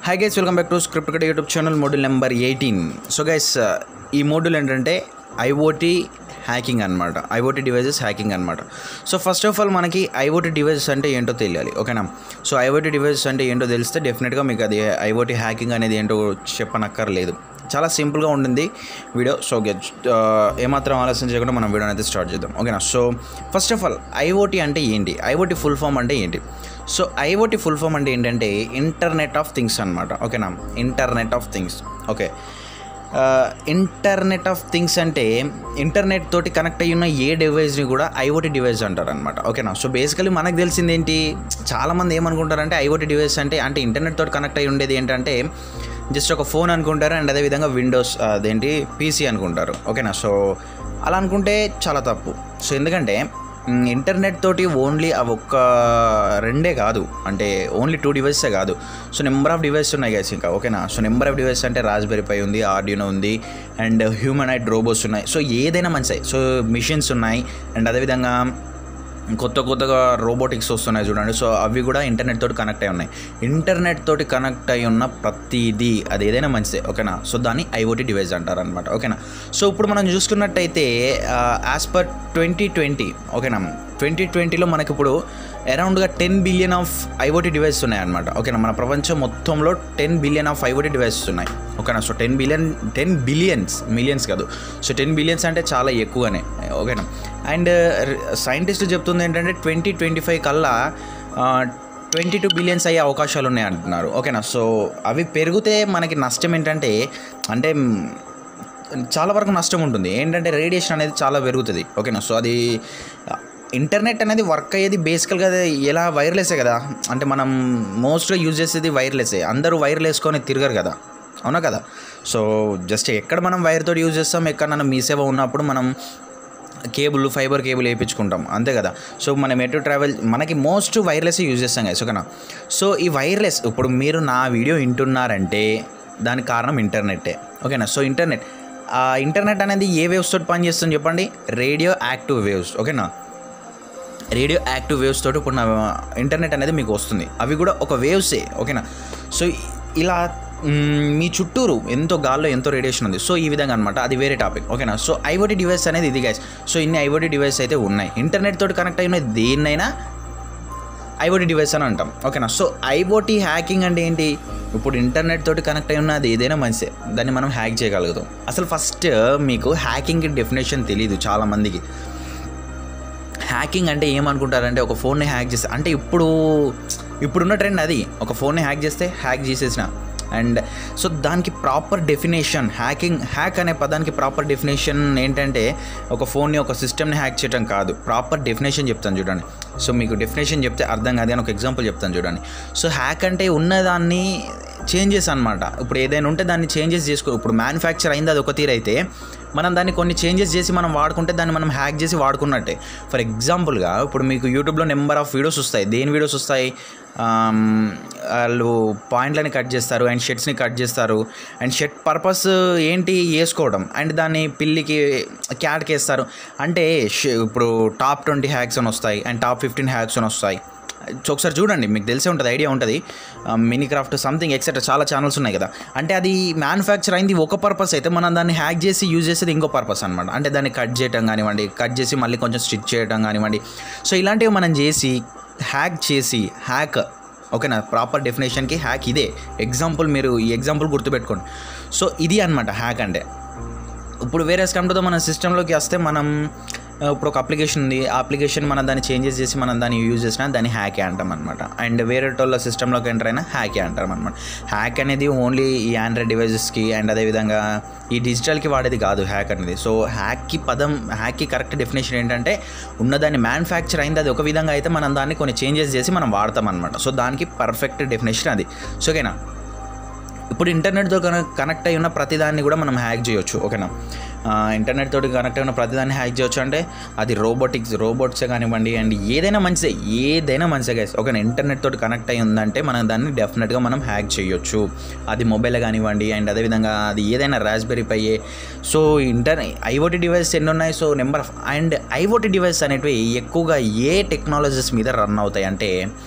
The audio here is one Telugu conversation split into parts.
hi guys welcome back to script cut YouTube channel module number eighteen so guys ఈ మోడ్యూల్ ఏంటంటే ఐఓటీ హ్యాకింగ్ అనమాట ఐఓటీ డివైజెస్ హ్యాకింగ్ అనమాట సో ఫస్ట్ ఆఫ్ ఆల్ మనకి ఐఓటీ డివైజెస్ అంటే ఏంటో తెలియాలి ఓకేనా సో ఐఓటీ డివైజెస్ అంటే ఏంటో తెలిస్తే డెఫినెట్గా మీకు అది ఐఓటీ హ్యాకింగ్ అనేది ఏంటో చెప్పనక్కర్లేదు చాలా సింపుల్గా ఉంటుంది వీడియో సో గెట్ ఏమాత్రం ఆలస్యం చేయకుండా మనం వీడియోని అయితే స్టార్ట్ చేద్దాం ఓకేనా so first of all IoT అంటే ఏంటి ఐఓటీ ఫుల్ ఫామ్ అంటే ఏంటి సో ఐఓటీ ఫుల్ ఫామ్ అంటే ఏంటంటే ఇంటర్నెట్ ఆఫ్ థింగ్స్ అనమాట ఓకేనా internet of things okay internet of things అంటే ఇంటర్నెట్ తోటి కనెక్ట్ అయ్యి ఉన్న ఏ డివైస్ని కూడా ఐఓటీ డివైస్ అంటారు అనమాట ఓకేనా సో బేసికలీ మనకు తెలిసింది ఏంటి చాలామంది ఏమనుకుంటారంటే ఐఓటీ డివైస్ అంటే అంటే ఇంటర్నెట్ తోటి కనెక్ట్ అయ్యి ఉండేది ఏంటంటే జస్ట్ ఒక ఫోన్ అనుకుంటారు అండ్ అదేవిధంగా విండోస్ అదేంటి పీసీ అనుకుంటారు ఓకేనా సో అలా అనుకుంటే చాలా తప్పు సో ఎందుకంటే మ్, ఇంటర్నెట్ తోటి ఓన్లీ అవి ఒక్క రెండే కాదు అంటే ఓన్లీ టూ డివైసే కాదు సో నెంబర్ ఆఫ్ డివైస్ ఉన్నాయి గైస్ ఇంకా ఓకేనా సో నెంబర్ ఆఫ్ డివైస్ అంటే రాస్బెరీ పై ఉంది ఆర్డినో ఉంది అండ్ హ్యూమనైట్ రోబోట్స్ ఉన్నాయి సో ఏదైనా మంచిదే సో మిషన్స్ ఉన్నాయి అండ్ అదేవిధంగా కొత్త కొత్తగా రోబోటిక్స్ వస్తున్నాయి చూడండి సో అవి కూడా ఇంటర్నెట్ తోటి కనెక్ట్ అయి ఉన్నాయి ఇంటర్నెట్ తోటి కనెక్ట్ అయి ఉన్న ప్రతిదీ అది ఏదైనా మంచిదే ఓకేనా సో దాన్ని ఐఓటీ డివైస్ అంటారు అనమాట ఓకేనా సో ఇప్పుడు మనం చూసుకున్నట్టయితే యాజ్ పర్ ట్వంటీ ట్వంటీ ఓకేనా ట్వంటీ ట్వంటీలో మనకి ఇప్పుడు అరౌండ్గా ten billion of IoT devices ఉన్నాయన్నమాట ఓకేనా మన ప్రపంచం మొత్తంలో ten billion of IoT devices ఉన్నాయి ఓకేనా so ten billion ten billions millions కాదు సో టెన్ బిలియన్స్ అంటే చాలా ఎక్కువనే ఓకేనా అండ్ సైంటిస్ట్ చెప్తుంది ఏంటంటే ట్వంటీ ట్వంటీ ఫైవ్ కల్లా ట్వంటీ టూ బిలియన్స్ అయ్యే అవకాశాలు ఉన్నాయి అంటున్నారు ఓకేనా సో అవి పెరిగితే మనకి నష్టం ఏంటంటే అంటే మ్, చాలా వరకు నష్టం ఉంటుంది ఏంటంటే రేడియేషన్ అనేది చాలా పెరుగుతుంది ఓకేనా సో అది ఇంటర్నెట్ అనేది వర్క్ అయ్యేది బేసికల్గా అది ఎలా వైర్లెస్సే కదా అంటే మనం మోస్ట్గా యూజ్ చేసేది వైర్లెస్సే అందరూ వైర్లు వేసుకొని తిరగరు కదా అవునా కదా సో జస్ట్ ఎక్కడ మనం వైర్ తోటి యూజ్ చేస్తాం ఎక్కడ మనం మీ సేవ ఉన్నప్పుడు మనం కేబుల్ ఫైబర్ కేబుల్ వేయించుకుంటాం అంతే కదా సో మనం ఎటు ట్రావెల్ మనకి మోస్ట్ వైర్లెస్ యూజ్ చేస్తాం కదా ఓకేనా సో ఈ వైర్లెస్ ఇప్పుడు మీరు నా వీడియో వింటున్నారంటే దానికి కారణం ఇంటర్నెట్టే ఓకేనా సో ఇంటర్నెట్ ఆ ఇంటర్నెట్ అనేది ఏ వేవ్స్ తోటి పనిచేస్తుంది చెప్పండి రేడియో యాక్టివ్ వేవ్స్ ఓకేనా రేడియో యాక్టివ్ వేవ్స్ తోటి ఇప్పుడు నా ఇంటర్నెట్ అనేది మీకు వస్తుంది అవి కూడా ఒక వేవ్సే ఓకేనా సో ఇలా మ్, మీ చుట్టూరు ఎంతో గాల్లో ఎంతో రేడియేషన్ ఉంది సో ఈ విధంగా అనమాట అది వేరే టాపిక్ ఓకేనా సో ఐఓటీ డివైస్ అనేది ఇది గైస్ సో ఇన్ని ఐఓటీ డివైస్ అయితే ఉన్నాయి ఇంటర్నెట్ తోటి కనెక్ట్ అయిన దేన్నైనా ఐఓటీ డివైస్ అని అంటాం ఓకేనా సో ఐఓటీ హ్యాకింగ్ అంటే ఏంటి ఇప్పుడు ఇంటర్నెట్ తోటి కనెక్ట్ అయి ఉన్నది ఏదైనా మంచిదే దాన్ని మనం హ్యాక్ చేయగలుగుతాం అసలు ఫస్ట్ మీకు హ్యాకింగ్ డెఫినేషన్ తెలియదు చాలామందికి హ్యాకింగ్ అంటే ఏమనుకుంటారంటే ఒక ఫోన్ని హ్యాక్ చేస్తే అంటే ఇప్పుడు ఇప్పుడున్న ట్రెండ్ అది ఒక ఫోన్ని హ్యాక్ చేస్తే హ్యాక్ చేసేసిన అండ్ సో దానికి ప్రాపర్ డెఫినేషన్ హ్యాకింగ్ హ్యాక్ అనే పదానికి ప్రాపర్ డెఫినేషన్ ఏంటంటే ఒక ఫోన్ని ఒక సిస్టమ్ని హ్యాక్ చేయడం కాదు ప్రాపర్ డెఫినేషన్ చెప్తాను చూడండి సో మీకు డెఫినేషన్ చెప్తే అర్థం కాదు అని ఒక ఎగ్జాంపుల్ చెప్తాను చూడండి సో హ్యాక్ అంటే ఉన్నదాన్ని చేంజెస్ అనమాట ఇప్పుడు ఏదైనా ఉంటే దాన్ని చేంజెస్ చేసుకో ఇప్పుడు మ్యానుఫ్యాక్చర్ అయింది అది ఒక తీరు అయితే మనం దాన్ని కొన్ని చేంజెస్ చేసి మనం వాడుకుంటే దాన్ని మనం హ్యాక్ చేసి వాడుకున్నట్టే ఫర్ ఎగ్జాంపుల్గా ఇప్పుడు మీకు యూట్యూబ్లో నెంబర్ ఆఫ్ వీడియోస్ వస్తాయి దేని వీడియోస్ వస్తాయి ఆమ్, వాళ్ళు పాయింట్లని కట్ చేస్తారు అండ్ షర్ట్స్ని కట్ చేస్తారు అండ్ షర్ట్ పర్పస్ ఏంటి వేసుకోవడం అండ్ దాన్ని పిల్లికి క్యాట్కి వేస్తారు అంటే ష- ఇప్పుడు టాప్ ట్వంటీ హ్యాక్స్ అని వస్తాయి అండ్ టాప్ ఫిఫ్టీన్ హ్యాక్స్ అని వస్తాయి సో ఒకసారి చూడండి మీకు తెలిసే ఉంటుంది ఐడియా ఉంటుంది మినీ క్రాఫ్ట్ సంథింగ్ ఎక్సెట్రా చాలా ఛానల్స్ ఉన్నాయి కదా అంటే అది మ్యానుఫ్యాక్చర్ అయింది ఒక పర్పస్ అయితే మనం దాన్ని హ్యాక్ చేసి యూజ్ చేసేది ఇంకో పర్పస్ అనమాట అంటే దాన్ని కట్ చేయడం కానివ్వండి కట్ చేసి మళ్ళీ కొంచెం స్టిచ్ చేయడం కానివ్వండి సో ఇలాంటివి మనం చేసి హ్యాక్ చేసి హ్యాక్ ఓకేనా ప్రాపర్ డెఫినేషన్కి హ్యాక్ ఇదే ఎగ్జాంపుల్ మీరు ఈ ఎగ్జాంపుల్ గుర్తుపెట్టుకోండి సో ఇది అనమాట హ్యాక్ అంటే ఇప్పుడు వేరే కంపెనీతో మన సిస్టంలోకి వస్తే మనం ఆ, ఇప్పుడు ఒక అప్లికేషన్ ఉంది ఆ అప్లికేషన్ మనం దాన్ని చేంజెస్ చేసి మనం దాన్ని యూజ్ చేసినా దాన్ని హ్యాకే అంటాం అనమాట అండ్ వేరే వాళ్ళ సిస్టంలోకి ఎంటర్ అయినా హ్యాకే అంటాం అనమాట హ్యాక్ అనేది ఓన్లీ ఈ ఆండ్రాయిడ్ డివైజెస్కి అండ్ అదేవిధంగా ఈ డిజిటల్కి వాడేది కాదు హ్యాక్ అనేది సో హ్యాక్కి పదం హ్యాక్కి కరెక్ట్ డెఫినేషన్ ఏంటంటే ఉన్నదాన్ని మ్యానుఫ్యాక్చర్ అయింది అది ఒక విధంగా అయితే మనం దాన్ని కొన్ని చేంజెస్ చేసి మనం వాడతాం అనమాట సో దానికి పర్ఫెక్ట్ డెఫినేషన్ అది సో ఓకేనా ఇప్పుడు ఇంటర్నెట్తో కనెక్ట్ కనెక్ట్ అయి ఉన్న ప్రతిదాన్ని కూడా మనం హ్యాక్ చేయొచ్చు ఓకేనా ఆ, ఇంటర్నెట్ తోటి కనెక్ట్ అయిన ప్రతిదాన్ని హ్యాక్ చేయొచ్చు అంటే అది రోబోటిక్స్ రోబోట్సే కానివ్వండి అండ్ ఏదైనా మంచిదే ఏదైనా మంచిదే గైస్ ఓకేనా ఇంటర్నెట్ తోటి కనెక్ట్ అయి ఉందంటే మనం దాన్ని డెఫినెట్గా మనం హ్యాక్ చేయొచ్చు అది మొబైల్ కానివ్వండి అండ్ అదేవిధంగా అది ఏదైనా raspberry pi so inter IoT device ఎన్ని ఉన్నాయి so number of and IoT device అనేటివి ఎక్కువగా ఏ టెక్నాలజీస్ మీద రన్ అవుతాయి అంటే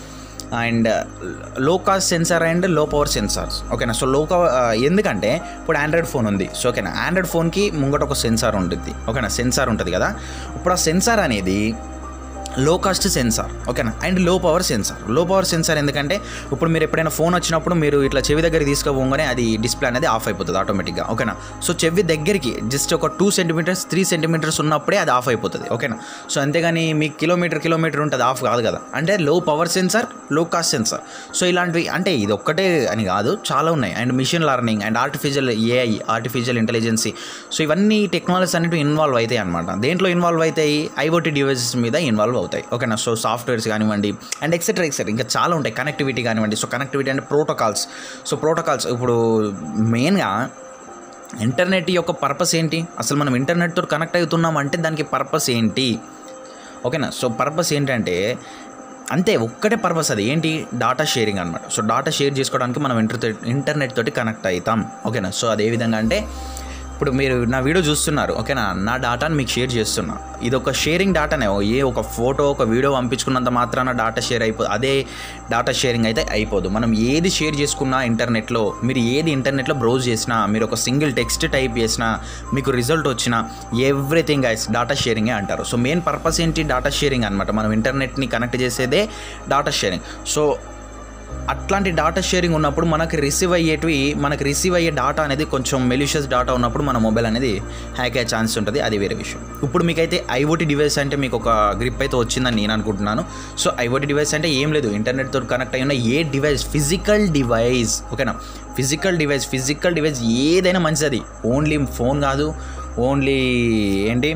and low cost sensor and low power sensors ఓకేనా సో లో ఎందుకంటే ఇప్పుడు ఆండ్రాయిడ్ ఫోన్ ఉంది సో ఓకేనా ఆండ్రాయిడ్ ఫోన్కి ముంగట ఒక సెన్సార్ ఉంటుంది ఓకేనా సెన్సార్ ఉంటుంది కదా ఇప్పుడు ఆ సెన్సార్ అనేది లో కాస్ట్ సెన్సార్ ఓకేనా and low power sensor low power sensor ఎందుకంటే ఇప్పుడు మీరు ఎప్పుడైనా ఫోన్ వచ్చినప్పుడు మీరు ఇట్లా చెవి దగ్గర తీసుకోపోగానే అది డిస్ప్లే అనేది ఆఫ్ అయిపోతుంది ఆటోమేటిక్గా ఓకేనా సో చెవి దగ్గరికి జస్ట్ ఒక టూ సెంటీమీటర్స్ త్రీ సెంటీమీటర్స్ ఉన్నప్పుడే అది ఆఫ్ అయిపోతుంది ఓకేనా సో అంతేగాని మీకు కిలోమీటర్ కిలోమీటర్ ఉంటుంది ఆఫ్ కాదు కదా అంటే low power sensor low cost sensor so ఇలాంటివి అంటే ఇది ఒక్కటే అని కాదు చాలా ఉన్నాయి and machine learning and artificial AI artificial intelligence so ఇవన్నీ టెక్నాలజీస్ అనేవి ఇన్వాల్వ్ అవుతాయి అనమాట దేంట్లో ఇన్వాల్వ్ అవుతాయి ఐఓటీ డివైసెస్ మీద ఇన్వాల్వ్ అవుతాయి ఓకేనా సో సాఫ్ట్వేర్స్ కానివ్వండి అండ్ ఎక్సెట్రా ఎక్సెట్రా ఇంకా చాలా ఉంటాయి కనెక్టివిటీ కానివ్వండి సో కనెక్టివిటీ అంటే ప్రోటోకాల్స్ సో ప్రోటోకాల్స్ ఇప్పుడు మెయిన్గా ఇంటర్నెట్ యొక్క పర్పస్ ఏంటి అసలు మనం ఇంటర్నెట్తో కనెక్ట్ అవుతున్నాం అంటే దానికి పర్పస్ ఏంటి ఓకేనా సో పర్పస్ ఏంటంటే అంతే ఒక్కటే పర్పస్ అది ఏంటి డాటా షేరింగ్ అనమాట సో డాటా షేర్ చేసుకోవడానికి మనం ఇంటర్ ఇంటర్నెట్ తోటి కనెక్ట్ అవుతాం ఓకేనా సో అది ఏ విధంగా అంటే ఇప్పుడు మీరు నా వీడియో చూస్తున్నారు ఓకేనా నా డాటాని మీకు షేర్ చేస్తున్నా ఇది ఒక షేరింగ్ డాటానే ఏ ఒక ఫోటో ఒక వీడియో పంపించుకున్నంత మాత్రాన డాటా షేర్ అయిపో అదే డాటా షేరింగ్ అయితే అయిపోదు మనం ఏది షేర్ చేసుకున్నా ఇంటర్నెట్లో మీరు ఏది ఇంటర్నెట్లో బ్రౌజ్ చేసినా మీరు ఒక సింగిల్ టెక్స్ట్ టైప్ చేసినా మీకు రిజల్ట్ వచ్చినా ఎవ్రీథింగ్ ఐస్ డాటా షేరింగే అంటారు సో మెయిన్ పర్పస్ ఏంటి డాటా షేరింగ్ అనమాట మనం ఇంటర్నెట్ని కనెక్ట్ చేసేదే డాటా షేరింగ్ సో అట్లాంటి డాటా షేరింగ్ ఉన్నప్పుడు మనకి రిసీవ్ అయ్యేటివి మనకి రిసీవ్ అయ్యే డాటా అనేది కొంచెం మెలిషియస్ డాటా ఉన్నప్పుడు మన మొబైల్ అనేది హ్యాక్ అయ్యే ఛాన్స్ ఉంటుంది అది వేరే విషయం ఇప్పుడు మీకైతే ఐఓటీ డివైస్ అంటే మీకు ఒక గ్రిప్ అయితే వచ్చిందని నేను అనుకుంటున్నాను సో ఐఓటీ డివైస్ అంటే ఏం లేదు ఇంటర్నెట్తో కనెక్ట్ అయి ఉన్న ఏ డివైస్ ఫిజికల్ డివైస్ ఓకేనా ఫిజికల్ డివైస్ ఫిజికల్ డివైస్ ఏదైనా మంచిది ఓన్లీ ఫోన్ కాదు ఓన్లీ ఏంటి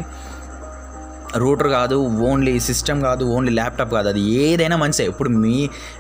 రూటర్ కాదు ఓన్లీ సిస్టమ్ కాదు ఓన్లీ ల్యాప్టాప్ కాదు అది ఏదైనా మంచిదే ఇప్పుడు మీ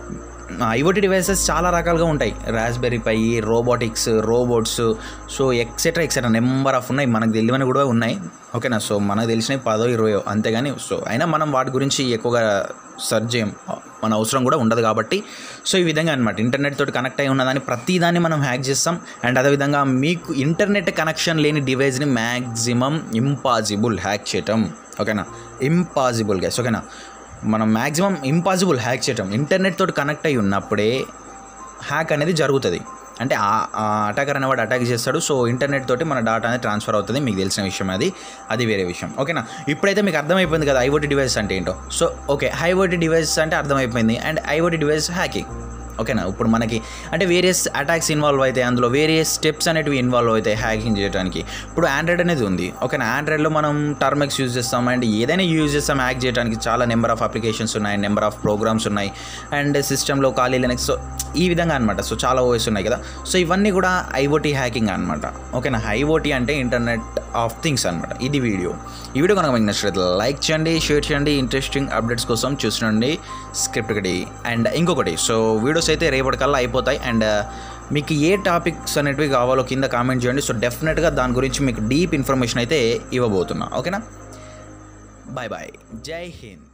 ఐఓటీ డివైసెస్ చాలా రకాలుగా ఉంటాయి raspberry pi robotics robots so etcetera etcetera number of ఉన్నాయి మనకు తెలియని కూడా ఉన్నాయి ఓకేనా సో మనకు తెలిసినవి పదో ఇరవయో అంతేగాని సో అయినా మనం వాటి గురించి ఎక్కువగా సర్చ్ చేయం మన అవసరం కూడా ఉండదు కాబట్టి సో ఈ విధంగా అనమాట ఇంటర్నెట్ తోటి కనెక్ట్ అయి ఉన్నదాన్ని ప్రతిదాన్ని మనం హ్యాక్ చేస్తాం అండ్ అదేవిధంగా మీకు ఇంటర్నెట్ కనెక్షన్ లేని డివైస్ని మ్యాక్సిమం ఇంపాసిబుల్ హ్యాక్ చేయటం ఓకేనా ఇంపాసిబుల్ గైస్ ఓకేనా మనం మ్యాక్సిమం ఇంపాసిబుల్ హ్యాక్ చేయటం ఇంటర్నెట్ తోటి కనెక్ట్ అయి ఉన్నప్పుడే హ్యాక్ అనేది జరుగుతుంది అంటే ఆ అటాకర్ అనేవాడు అటాక్ చేస్తాడు సో ఇంటర్నెట్ తోటి మన డాటా అనేది ట్రాన్స్ఫర్ అవుతుంది మీకు తెలిసిన విషయం అది అది వేరే విషయం ఓకేనా ఇప్పుడైతే మీకు అర్థమైపోయింది కదా ఐఓటీ డివైస్ అంటే ఏంటో సో ఓకే ఐఓటీ డివైస్ అంటే అర్థమైపోయింది అండ్ ఐఓటీ డివైస్ హ్యాకింగ్ ఓకేనా ఇప్పుడు మనకి అంటే వేరియస్ అటాక్స్ ఇన్వాల్వ్ అవుతాయి అందులో వేరియస్ స్టెప్స్ అనేటివి ఇన్వాల్వ్ అవుతాయి హ్యాకింగ్ చేయడానికి ఇప్పుడు ఆండ్రాయిడ్ అనేది ఉంది ఓకేనా ఆండ్రాయిడ్లో మనం టర్మెక్స్ యూజ్ చేస్తాం అండ్ ఏదైనా యూజ్ చేస్తాం హ్యాక్ చేయడానికి చాలా నెంబర్ ఆఫ్ అప్లికేషన్స్ ఉన్నాయి నెంబర్ ఆఫ్ ప్రోగ్రామ్స్ ఉన్నాయి అండ్ సిస్టంలో ఖాళీ లెనక్స్ సో ఈ విధంగా అనమాట సో చాలా ఓఎస్ ఉన్నాయి కదా సో ఇవన్నీ కూడా ఐఓటీ హ్యాకింగ్ అనమాట ఓకేనా ఐఓటీ అంటే ఇంటర్నెట్ ఆఫ్ థింగ్స్ అనమాట ఇది వీడియో ఈ వీడియో కనుక మీకు నచ్చినట్లయితే లైక్ చేయండి షేర్ చేయండి ఇంట్రెస్టింగ్ అప్డేట్స్ కోసం చూస్తుండండి స్క్రిప్ట్ ఒకటి అండ్ ఇంకొకటి సో వీడియోస్ అయితే రేపటికల్లా అయిపోతాయి అండ్ మీకు ఏ టాపిక్స్ అనేటివి కావాలో కింద కామెంట్ చేయండి సో డెఫినెట్గా దాని గురించి మీకు డీప్ ఇన్ఫర్మేషన్ అయితే ఇవ్వబోతున్నా ఓకేనా బాయ్ బాయ్ జై హింద్